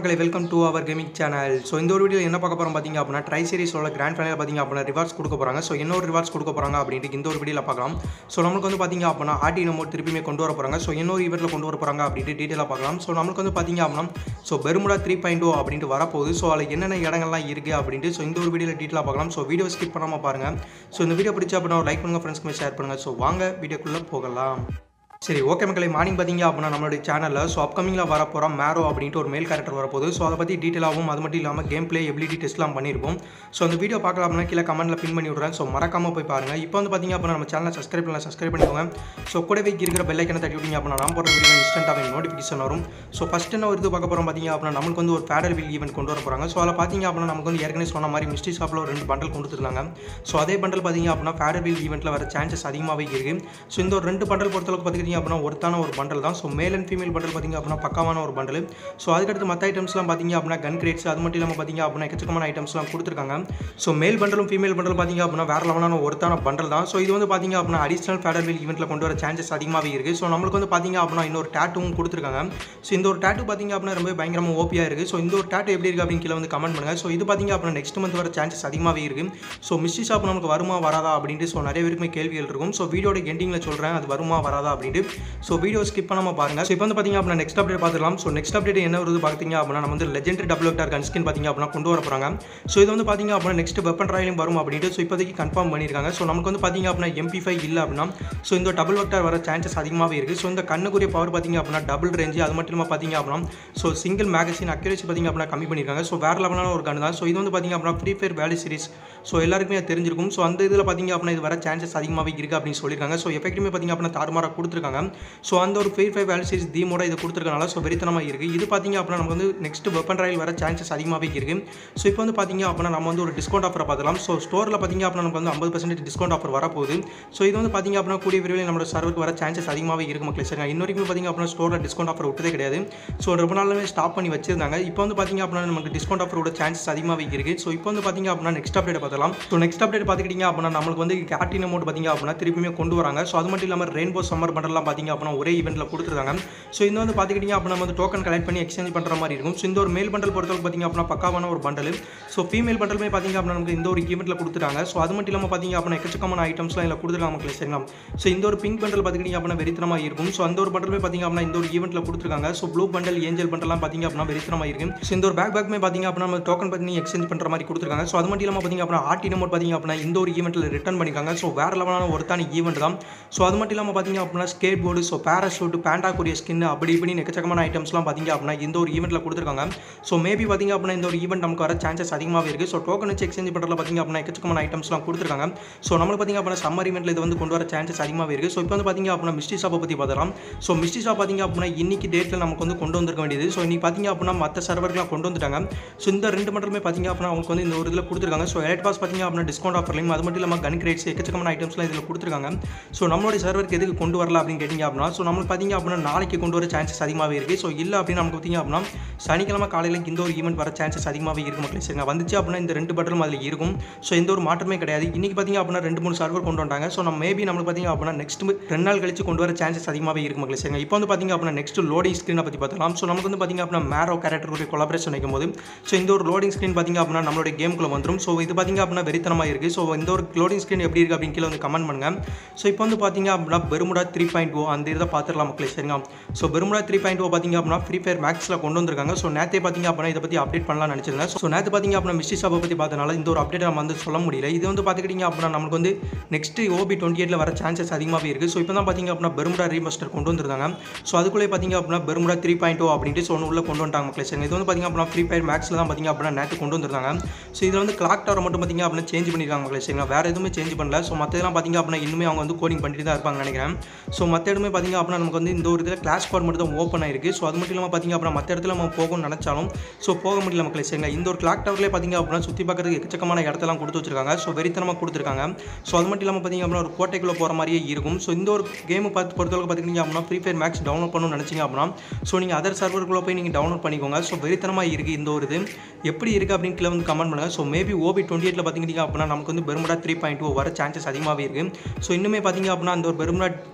மக்களை welcome to our gaming channel so இந்த ஒரு வீடியோ என்ன பார்க்க போகிறோம் பார்த்தீங்க அப்படின்னா ட்ரை சீரிஸோட கிராண்ட் ஃபைனல் பார்த்தீங்க அப்படின்னா ரிவார்ட்ஸ் கொடுக்க போகிறாங்க ஸோ இன்னொரு ரிவார்ட்ஸ் கொடுக்க போகிறாங்க அப்படின்ட்டு இந்த ஒரு வீடியோவில் பார்க்கலாம் ஸோ நம்மளுக்கு வந்து பார்த்தீங்க அப்படின்னா ஆர்டி நம்ம திருப்பியுமே கொண்டு வர போகிறாங்க ஸோ இன்னொரு ஈவெண்ட்டில் கொண்டு வர போகிறாங்க அப்படின்ட்டு டீட்டெயிலாக பார்க்கலாம் ஸோ நம்மளுக்கு வந்து பார்த்தீங்க அப்படின்னா so Bermuda three point O அப்படின்ட்டு வரப்போகுது ஸோ அதில் என்னென்ன இடங்கள்லாம் இருக்குது அப்படின்ட்டு ஸோ இந்த ஒரு வீடியோவில் டீட்டெயிலாக பார்க்கலாம் ஸோ வீடியோ ஸ்கிப் பண்ணாமல் பாருங்கள் ஸோ இந்த வீடியோ பிடிச்சா அப்படின்னா லைக் பண்ணுங்கள் ஃப்ரெண்ட்ஸ்க்கு ஷேர் பண்ணுங்கள் ஸோ வாங்க வீடியோக்குள்ளே போகலாம் சரி ஓகே மக்களே மார்னிங் பார்த்தீங்க அப்படின்னா நம்மளுடைய சேனலில் ஸோ அப்கமிங்கில் வர போகிற மேரோ அப்படின்ட்டு ஒரு மேல் கேரக்டர் வரப்போகுது ஸோ அதை பற்றி டீட்டெயிலாகவும் அது மட்டும் இல்லாமல் கேம் ப்ளே எபிலிட்டி டெஸ்ட்லாம் பண்ணியிருப்போம் ஸோ அந்த வீடியோ பார்க்கலாம் அப்படின்னா கீழே கமெண்ட்டில் பின் பண்ணி விட்றேன் ஸோ மறக்காமல் போய் பாருங்கள் இப்போ வந்து பார்த்தீங்க அப்படின்னா நம்ம சேனலை சப்ஸ்கிரைப் பண்ணலாம் சப்ஸ்கிரைப் பண்ணிக்கோங்க ஸோ கூடவே இருக்கிற பெல் ஐக்கனை தட்டி விட்டீங்க அப்படின்னா நான் போடுற வீடியோ இன்ஸ்டன்ட்டாக நோட்டிஃபிகேஷன் வரும் ஸோ ஃபஸ்ட் என்ன ஒரு இது பார்க்க போகிறோம் பார்த்தீங்க அப்படின்னா நமக்கு வந்து ஒரு ஃபேடர் வில் ஈவெண்ட் கொண்டு வர போகிறாங்க ஸோ அதில் பார்த்தீங்க அப்படின்னா நமக்கு வந்து ஏற்கனவே சொன்ன மாதிரி மிஸ்டி ஷாப்பில் ஒரு ரெண்டு பண்டல் கொடுத்துருந்தாங்க ஸோ அதே பண்டல் பார்த்தீங்க அப்படின்னா ஃபேடர் வில் ஈவெண்ட்டில் வர சான்சஸ் அதிகமாகவே இருக்குது ஸோ இந்த ஒரு ரெண்டு பண்டல் பொறுத்தளவுக்கு பார்த்துக்கிட்டிங்க அப்படின்னா ஒருத்தான ஒரு பண்டல் தான் so male and female bundle பார்த்திங்க அப்படின்னா பக்காவான ஒரு பண்டல் ஸோ அதுக்கடுத்து மற்ற ஐட்டம்ஸ்லாம் பார்த்திங்க அப்படின்னா கன் கிரேட்ஸ் அது மட்டும் இல்லாமல் பார்த்திங்க அப்படின்னா எக்கச்சக்கமான ஐட்டம்ஸ்லாம் கொடுத்துருக்காங்க ஸோ மேல் பண்டலும் ஃபீமேல் பண்டல் பார்த்திங்க அப்படின்னா வேறு லெவலான ஒருத்தான பண்டல் தான் ஸோ இது வந்து பார்த்திங்க அப்படின்னா அடிஷனல் ஃபேடர் வீல் ஈவெண்ட்டில் கொண்டு வர சான்சஸ் அதிகமாகவே இருக்குது ஸோ நம்மளுக்கு வந்து பார்த்திங்க அப்படின்னா இன்னொரு டேட்டுவும் கொடுத்துருக்காங்க ஸோ இந்த ஒரு டேட்டு பார்த்திங்க அப்படின்னா ரொம்ப பயங்கரமாக ஓப்பியாக இருக்குது ஸோ இந்த ஒரு டேட்டு எப்படி இருக்குது அப்படின்னு கீழே வந்து கமெண்ட் பண்ணுங்கள் ஸோ இது பார்த்திங்க அப்படின்னா நெக்ஸ்ட் மந்த் வர சான்சஸ் அதிகமாகவே இருக்குது ஸோ மிஸ்டி ஷாப் நமக்கு வருமா வராதா அப்படின்ட்டு ஸோ நிறைய பேருக்குமே கேள்விகள் இருக்கும் ஸோ வீடியோட எண்டிங்கில் சொல்கிறேன் அது வருமா வராதா அப்படின்ட்டு ஸோ வீடியோ ஸ்கிப் பண்ணாமல் பாருங்கள் ஸோ இப்போ வந்து பார்த்திங்க அப்படின்னா நெக்ஸ்ட் அப்டேட் பார்த்துக்கலாம் ஸோ நெக்ஸ்ட் அப்டேட் என்ன வருது பார்த்தீங்க அப்படின்னா நம்ம வந்து legendary double vector gun skin பார்த்திங்க அப்படின்னா கொண்டு வர போகிறாங்க ஸோ இது வந்து பார்த்திங்க அப்படின்னா நெக்ஸ்ட் வெப்பன் ட்ராயிலும் வரும் அப்படின்ட்டு ஸோ இப்போதைக்கு கன்ஃபார்ம் பண்ணியிருக்காங்க ஸோ நமக்கு வந்து பார்த்திங்க அப்படின்னா எம்பி ஃபைவ் இல்லை அப்படின்னா ஸோ இந்த டபுள் வெக்டார் வர சான்சஸ் அதிகமாகவே இருக்குது ஸோ இந்த கண்ணுக்குரிய பவர் பார்த்திங்க அப்படின்னா டபுள் ரேஞ்சு அது மட்டும் இல்லாமல் பார்த்திங்க அப்படின்னா ஸோ சிங்கிள் மேகசின் அக்யூரேசி பார்த்திங்க அப்படின்னா கம்மி பண்ணியிருக்காங்க ஸோ வேறு லெவலான ஒரு கன் தான் ஸோ இது வந்து பார்த்திங்க அப்படின்னா Free Fire valley series so எல்லாருக்குமே அது தெரிஞ்சிருக்கும் ஸோ அந்த இதில் பார்த்திங்க அப்படின்னா இது வர சான்சஸ் அதிகமாகவே இருக்குது அப்படின்னு சொல்லியிருக்காங்க ஸோ எஃபெக்ட்டுமே பார்த்திங்க அப்படின்னா தாறுமாறாக கொடுத்துருக்காங்க ஸோ அந்த ஒரு ஃப்ரீ ஃபயர் வேலி சீரிஸ் தீமோட இது கொடுத்துருக்கனால ஸோ வெறித்தனமாக இருக்குது இது பார்த்திங்க அப்படின்னா நமக்கு வந்து நெக்ஸ்ட் வெப்பன் ராயல் வர சான்சஸ் அதிகமாகவே இருக்குது ஸோ இப்போ வந்து பார்த்திங்க அப்படின்னா நம்ம வந்து ஒரு டிஸ்கவுண்ட் ஆஃபர் பார்த்துக்கலாம் ஸோ ஸ்டோரில் பார்த்திங்க அப்படின்னா நமக்கு வந்து ஐம்பது பர்சன்டேஜ் டிஸ்கவுண்ட் ஆஃபர் வரப்போகுது ஸோ இது வந்து பார்த்திங்க அப்படின்னா கூடிய விரைவில் நம்மளோட சர்வருக்கு வர சான்சஸ் அதிகமாகவே இருக்குது மக்களே சரிங்க இன்ன வரைக்கும் பார்த்திங்க அப்படின்னா ஸ்டோரில் டிஸ்கவுண்ட் ஆஃபர் விட்டதே கிடையாது ஸோ ரொம்ப நாளுமே ஸ்டாப் பண்ணி வச்சிருந்தாங்க இப்போ வந்து பார்த்திங்க அப்படின்னா நமக்கு டிஸ்கவுண்ட் ஆஃபரோட சான்சஸ் அதிகமாகவே இருக்குது ஸோ இப்போ வந்து பார்த்திங்க அப்படின்னா நெக்ஸ்ட் அப்டேட் பார்த்துலாம் ஸோ நெக்ஸ்ட் அப்டேட் பார்த்துக்கிட்டிங்க அப்படின்னா நம்மளுக்கு வந்து கேட்டின் அமௌண்ட் பார்த்திங்க அப்படின்னா திருப்பியுமே கொண்டு வராங்க ஸோ அது மட்டும் இல்லாமல் ரெயின்போ சம்மர் பண்டர்லாம் பார்த்திங்க அப்படின்னா ஒரே ஈவெண்ட்டில் கொடுத்துருக்காங்க ஸோ இது வந்து பார்த்துக்கிட்டிங்க அப்படின்னா நம்ம வந்து டோக்கன் கலெக்ட் பண்ணி எக்ஸ்சேஞ்ச் பண்ணுற மாதிரி இருக்கும் ஸோ இந்த ஒரு மேல் பண்டல் பொறுத்தவரைக்கும் பார்த்திங்க அப்படின்னா பக்காவான ஒரு பண்டல் ஸோ ஃபீமேல் பண்டலுமே பார்த்திங்க அப்படின்னா நமக்கு இந்த ஒரு ஈவெண்ட்டில் கொடுத்துட்டாங்க ஸோ அது மட்டும் இல்லாமல் பார்த்திங்க அப்படின்னா எக்கச்சக்கமான ஐட்டம்ஸ்லாம் இதில் கொடுத்துருக்காங்க மக்களே சரிங்களா ஸோ இந்த ஒரு பிங்க் பண்டல் பார்த்துக்கிட்டிங்க அப்படின்னா வெறித்தனமாக இருக்கும் ஸோ அந்த ஒரு பண்டலுமே பார்த்திங்க அப்படின்னா இந்த ஒரு ஈவெண்ட்டில் கொடுத்துருக்காங்க ஸோ ப்ளூ பண்டல் ஏஞ்சல் பண்டல்லாம் பார்த்திங்க அப்படின்னா வெறித்தனமாக இருக்கும் ஸோ இந்த ஒரு பேக் பேக்குமே பார்த்திங்க அப்படின்னா நம்ம டோக்கன் பண்ணி எக்ஸ்சேஞ்ச் பண்ணுற மாதிரி கொடுத்துருக்காங்க ஸோ அது மட்டும் இல்லாமல் பார்த்திங்க அப்படின்னா ஆர்டி நம்பர் பார்த்திங்க அப்படின்னா இந்த ஒரு ஈவெண்ட்டில் ரிட்டர்ன் பண்ணியிருக்காங்க ஸோ வேறு லெவலான ஒருத்தான ஈவெண்ட் தான் ஸோ அது மட்டும் இல்லாமல் பார்த்திங்க அப்படின்னா skateboard so parachute panda கூடிய ஸ்கின் அப்படி இப்படி எக்கச்சக்கமான ஐட்டம்ஸ்லாம் பார்த்திங்க அப்படின்னா இந்த ஒரு ஈவெண்ட்டில் கொடுத்துருக்காங்க ஸோ மேபி பார்த்திங்க அப்படின்னா இந்த ஒரு ஈவெண்ட் நமக்கு வர சான்சஸ் அதிகமாகவே இருக்குது ஸோ டோக்கன் வச்சு எக்ஸ்சேஞ்ச் பண்ணுறதுல பார்த்திங்க அப்படின்னா எக்கச்சக்கமான ஐட்டம்ஸ்லாம் கொடுத்துருக்காங்க ஸோ நம்மளுக்கு பார்த்திங்க அப்படின்னா சம்மர் ஈவெண்ட்டில் இது வந்து கொண்டு வர சான்சஸ் அதிகமாகவே இருக்குது ஸோ இப்போ வந்து பார்த்திங்க அப்படின்னா மிஸ்டி ஷாப்பை பற்றி பார்த்துலாம் ஸோ மிஸ்டி ஷாப் பார்த்திங்க அப்படின்னா இன்னைக்கு டேட்டில் நமக்கு வந்து கொண்டு வந்திருக்க வேண்டியது ஸோ இன்றைக்கி பார்த்திங்க அப்படின்னா மற்ற சர்வர்லாம் கொண்டு வந்துட்டாங்க ஸோ இந்த ரெண்டு மட்டுமே பார்த்திங்க அப்படின்னா அவங்களுக்கு வந்து இந்த ஒரு இதில் கொடுத்துருக்காங்க ஸோ எலைட் பாஸ் பார்த்திங்க அப்படின்னா டிஸ்கவுண்ட் ஆஃபர்லையும் அது மட்டும் இல்லாமல் கன் கிரேட்ஸ் எக்கச்சக்கமான ஐட்டம்ஸ்லாம் இதில் கொடுத்துருக்காங்க ஸோ நம்மளுடைய சர்வருக்கு எதுக்கு கொண்டு வரல அப்படின்னு கேட்டிங்க அப்படின்னா ஸோ நம்மளுக்கு பார்த்திங்க அப்படின்னா நாளைக்கு கொண்டு வர சான்சஸ் அதிகமாகவே இருக்குது ஸோ இல்லை அப்படின்னு நமக்கு பார்த்திங்க அப்படின்னா சனிக்கிழமை காலையில் இந்த ஒரு ஈவெண்ட் வர சான்சஸ் அதிகமாகவே இருக்கும் மக்களே சரிங்க வந்துச்சு அப்படின்னா இந்த ரெண்டு பட்டலும் அதில் இருக்கும் ஸோ எந்த ஒரு மாற்றமே கிடையாது இன்றைக்கி பார்த்திங்க அப்படின்னா ரெண்டு மூணு சர்வர் கொண்டு வந்தாங்க ஸோ நம்ம மேபி நம்மளுக்கு பார்த்திங்க அப்படின்னா நெக்ஸ்ட் ரெண்டு நாள் கழிச்சு கொண்டு வர சான்சஸ் அதிகமாகவே இருக்கும் மக்களே சரிங்க இப்போ வந்து பார்த்திங்க அப்படின்னா நெக்ஸ்ட் லோடிங் ஸ்க்ரீனை பற்றி பார்த்துக்கலாம் ஸோ நமக்கு வந்து பார்த்திங்க அப்படின்னா மேரோ கேரக்டருடைய கொலாபரேஷன் வைக்கும் போது ஸோ இந்த ஒரு லோடிங் ஸ்க்ரீன் பார்த்திங்க அப்படின்னா நம்மளுடைய கேமுக்குள்ள வந்துடும் ஸோ இது பார்த்திங்க அப்படின்னா வெறித்தனமாக இருக்குது ஸோ இந்த ஒரு லோடிங் ஸ்க்ரீன் எப்படி இருக்குது அப்படின்னு கீழே வந்து கமெண்ட் பண்ணுங்கள் ஸோ இப்போ வந்து பார்த்திங்க அப்படின்னா பெருமுடா த்ரீ பாயிண்ட் ஓ அந்த இதை பார்த்துடலாம் மக்களே சரிங்க so Bermuda three point O பார்த்திங்க அப்படின்னா ஃப்ரீ ஃபயர் மேக்ஸில் கொண்டு வந்திருக்காங்க ஸோ நேற்றே பார்த்திங்க அப்படின்னா இதை பற்றி அப்டேட் பண்ணலாம்னு நினச்சிருந்தேன் ஸோ நேற்று பார்த்திங்க அப்படின்னா மிஸ்டி ஷாப்பை பற்றி பார்த்தனால இந்த ஒரு அப்டேட் நம்ம வந்து சொல்ல முடியல இது வந்து பார்த்துக்கிட்டிங்க அப்படின்னா நமக்கு வந்து நெக்ஸ்ட் ஓபி டுவெண்ட்டி எயிட்டில் வர சான்சஸ் அதிகமாகவே இருக்குது ஸோ இப்போ தான் பார்த்திங்க அப்படின்னா பெருமுடா ரீமஸ்டர் கொண்டு வந்திருந்தாங்க ஸோ அதுக்குள்ளே பார்த்திங்க அப்படின்னா பெருமுடா த்ரீ பாயிண்ட் ஓ அப்படின்ட்டு ஸோ ஒன்று உள்ள கொண்டு வந்துட்டாங்க மக்களே சரிங்க இது வந்து பார்த்திங்க அப்படின்னா ஃப்ரீ ஃபயர் மேக்ஸில் தான் பார்த்திங்க அப்படின்னா நேற்று கொண்டு வந்திருந்தாங்க ஸோ இதில் வந்து கிளாக் டவர் மட்டும் பார்த்திங்க அப்படின்னா சேஞ்ச் பண்ணியிருக்காங்க மக்களே சரிங்களா வேறு எதுவுமே சேஞ்ச் பண்ணல ஸோ மற்றதெல்லாம் பார்த்திங்க அப்படின்னா இன்னுமே அவங்க வந்து கோடிங் பண்ணிட்டு தான் இருப்பாங்க நினைக்கிறேன் ஸோ மற்ற இடமே பார்த்திங்க அப்படின்னா நமக்கு வந்து இந்த ஒரு இதில் கிளாஸ் ஸ்குவாட் மட்டும் தான் ஓப்பன் ஆயிருக்கு ஸோ அது மட்டும் இல்லாமல் பார்த்திங்க அப்படின்னா மற்ற இடத்துல நம்ம போகணும்னு நினச்சாலும் ஸோ போக முடியல மக்களே சரிங்களா இந்த ஒரு கிளாக் டவர்லேயே பார்த்திங்க அப்படின்னா சுற்றி பார்க்கறதுக்கு எக்கச்சக்கமான இடத்தெல்லாம் கொடுத்து வச்சிருக்காங்க ஸோ வெறித்தனமாக கொடுத்துருக்காங்க ஸோ அது மட்டும் இல்லாமல் பார்த்திங்க அப்படின்னா ஒரு கோட்டைக்குள்ளே போகிற மாதிரியே இருக்கும் ஸோ இந்த ஒரு கேம் பார்த்து பொறுத்தவரைக்கும் பார்த்திங்க அப்படின்னா ஃப்ரீ ஃபயர் மேக்ஸ் டவுன்லோட் பண்ணணும்னு நினச்சிங்க அப்படின்னா ஸோ நீங்கள் அதர் சர்வருக்குள்ளே போய் நீங்கள் டவுன்லோட் பண்ணிக்கோங்க ஸோ வெறித்தனமாக இருக்குது இந்த ஒரு இது எப்படி இருக்குது அப்படின்னு கீழே வந்து கமெண்ட் பண்ணுங்கள் ஸோ மேபி ஓபி டுவெண்ட்டி எயிட்டில் பார்த்திங்க அப்படின்னா நமக்கு வந்து பெருமுடா த்ரீ பாயிண்ட் ஓ வர சான்சஸ் அதிகமாகவே இருக்குது ஸோ இன்னுமே பார்த்திங்க அப்படின்னா அந்த ஒரு பெருமுடா த்ரீ பாயிண்ட் ஓ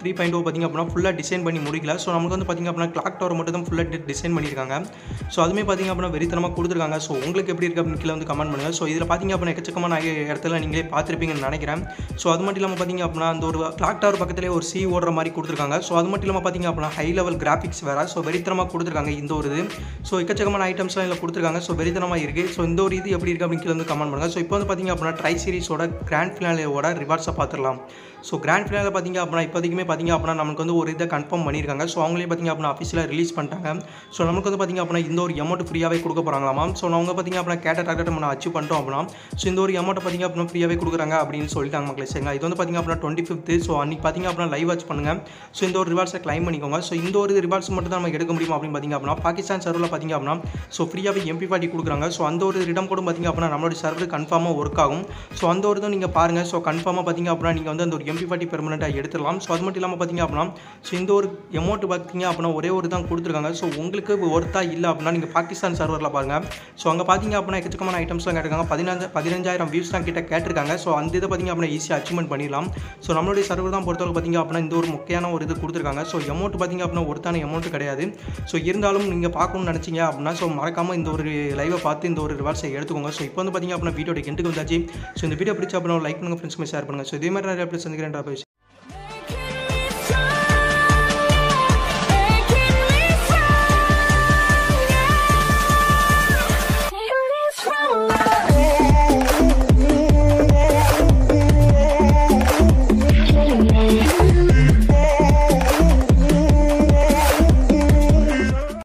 பார்த்திங்க அப்படின்னா ஃபுல்லாக டிசைன் பண்ணி முடிக்கல ஸோ நமக்கு வந்து பார்த்திங்க அப்படின்னா கிளாக் டவர் மட்டும் தான் ஃபுல்லாக டிசைன் பண்ணியிருக்காங்க ஸோ அதுவுமே பார்த்திங்க அப்படின்னா வெறித்தனமாக கொடுத்துருக்காங்க ஸோ உங்களுக்கு எப்படி இருக்குது அப்படின்னு கீழே வந்து கமெண்ட் பண்ணுங்கள் ஸோ இதில் பார்த்திங்க அப்படின்னா எக்கச்சக்கமான நிறைய இடத்துல நீங்களே பார்த்துருப்பீங்கன்னு நினைக்கிறேன் ஸோ அது மட்டும் இல்லாமல் பார்த்திங்க அப்படின்னா அந்த ஒரு கிளாக் டவர் பக்கத்துலேயே ஒரு சி ஓடுற மாதிரி கொடுத்துருக்காங்க ஸோ அது மட்டும் இல்லாமல் பார்த்திங்க அப்படின்னா ஹை லெவல் கிராஃபிக்ஸ் வேறு ஸோ வெறித்தனமாக கொடுத்துருக்காங்க இந்த ஒரு இது ஸோ எக்கச்சக்கமான ஐட்டம்ஸ்லாம் இதில் கொடுத்துருக்காங்க ஸோ வெறித்தனமாக இருக்குது ஸோ இந்த ஒரு இது எப்படி இருக்குது அப்படின்னு கீழே வந்து கமெண்ட் பண்ணுங்கள் ஸோ இப்போ வந்து பார்த்திங்க அப்படின்னா ட்ரை சீரிஸோட கிராண்ட் ஃபினாலியோட ரிவார்ட்ஸை பார்த்துடலாம் ஸோ கிராண்ட் ஃபினாலில் பார்த்திங்க அப்படின்னா இப்போதைக்குமே பார்த்திங்க அப்படின்னா நமக்கு வந்து ஒரு இதை கன்ஃபார்ம் பண்ணியிருக்காங்க ஸோ அவங்களே பார்த்திங்க அப்படின்னா அஃபிஷியலாக ரிலீஸ் பண்ணிட்டாங்க ஸோ நமக்கு வந்து பார்த்திங்க அப்படின்னா இந்த ஒரு அமௌண்ட் ஃப்ரீயாகவே கொடுக்க போகிறாங்களாமா ஸோ அவங்க பார்த்திங்க அப்படின்னா கேட்ட டார்கெட் நம்ம அச்சீவ் பண்ணிட்டோம் அப்படின்னா ஸோ இந்த ஒரு அமௌண்ட்டை பார்த்திங்க அப்படின்னா ஃப்ரீயாகவே கொடுக்குறாங்க அப்படின்னு சொல்லிட்டாங்க மக்களே சரிங்களா இது வந்து பார்த்திங்க அப்படின்னா டுவெண்ட்டி ஃபிஃப்த்து ஸோ அன்றைக்கி பார்த்திங்க அப்படின்னா லைவ் வாட்ச் பண்ணுங்கள் ஸோ இந்த ஒரு ரிவார்ட்ஸை கிளைம் பண்ணிக்கோங்க ஸோ இந்த ஒரு ரிவார்ட்ஸ் மட்டும் தான் நம்ம எடுக்க முடியும் அப்படின்னு பார்த்திங்க அப்படின்னா பாகிஸ்தான் சர்வரில் பார்த்திங்க அப்படின்னா ஸோ ஃப்ரீயாகவே எம்பி பார்ட்டி கொடுக்குறாங்க ஸோ அந்த ஒரு ரிடம் கூட பார்த்திங்க அப்படின்னா நம்மளோட சர்வர் கன்ஃபார்மாக ஒர்க் ஆகும் ஸோ அந்த ஒரு இதை நீங்கள் பாருங்கள் ஸோ கன்ஃபார்மாக பார்த்திங்க அப்படின்னா நீங்கள் வந்து அந்த ஒரு எம்பி பார்ட்டி பெர்மனெண்ட்டாக எடுத்துடலாம் ஸோ அது மட்டும் இல்லாமல் பார்த்திங்க அப்படின்னா ஸோ இந்த ஒரு அமௌண்ட் பார்த்திங்க அப்படின்னா ஒரே ஒரு தான் கொடுத்துருக்காங்க ஸோ உங்களுக்கு ஒர்த்தா இல்லை அப்படின்னா நீங்கள் பாகிஸ்தான் சர்வரில் பாருங்கள் ஸோ அங்கே பார்த்திங்க அப்படின்னா எக்கச்சக்கமான ஐட்டம்ஸ்லாம் கேட்டிருக்காங்க பதினஞ்சு பதினஞ்சாயிரம் வியூஸ் தான் கிட்ட கேட்டிருக்காங்க ஸோ அந்த இதை பார்த்திங்க அப்படின்னா ஈஸியாக அச்சீவ்மெண்ட் பண்ணிடலாம் ஸோ நம்மளுடைய சர்வர் தான் பொறுத்தவரை பார்த்திங்க அப்படின்னா இந்த ஒரு முக்கியமான ஒரு இது கொடுத்துருக்காங்க ஸோ அமௌண்ட் பார்த்திங்க அப்படின்னா ஒருத்தான அமௌண்ட் கிடையாது ஸோ இருந்தாலும் நீங்கள் பார்க்கணும்னு நினச்சிங்க அப்படின்னா ஸோ மறக்காமல் இந்த ஒரு லைவை பார்த்து இந்த ஒரு ரிவார்ட்ஸை எடுத்துக்கோங்க ஸோ இப்போ வந்து பார்த்திங்க அப்படின்னா வீடியோட எண்டுக்கு வந்தாச்சு ஸோ இந்த வீடியோ பிடிச்சா அப்படின்னா லைக் பண்ணுங்கள் ஃப்ரெண்ட்ஸ்க்கு ஷேர் பண்ணுங்கள் ஸோ இதே மாதிரி நிறைய பேர் சந்திக்கிறேன்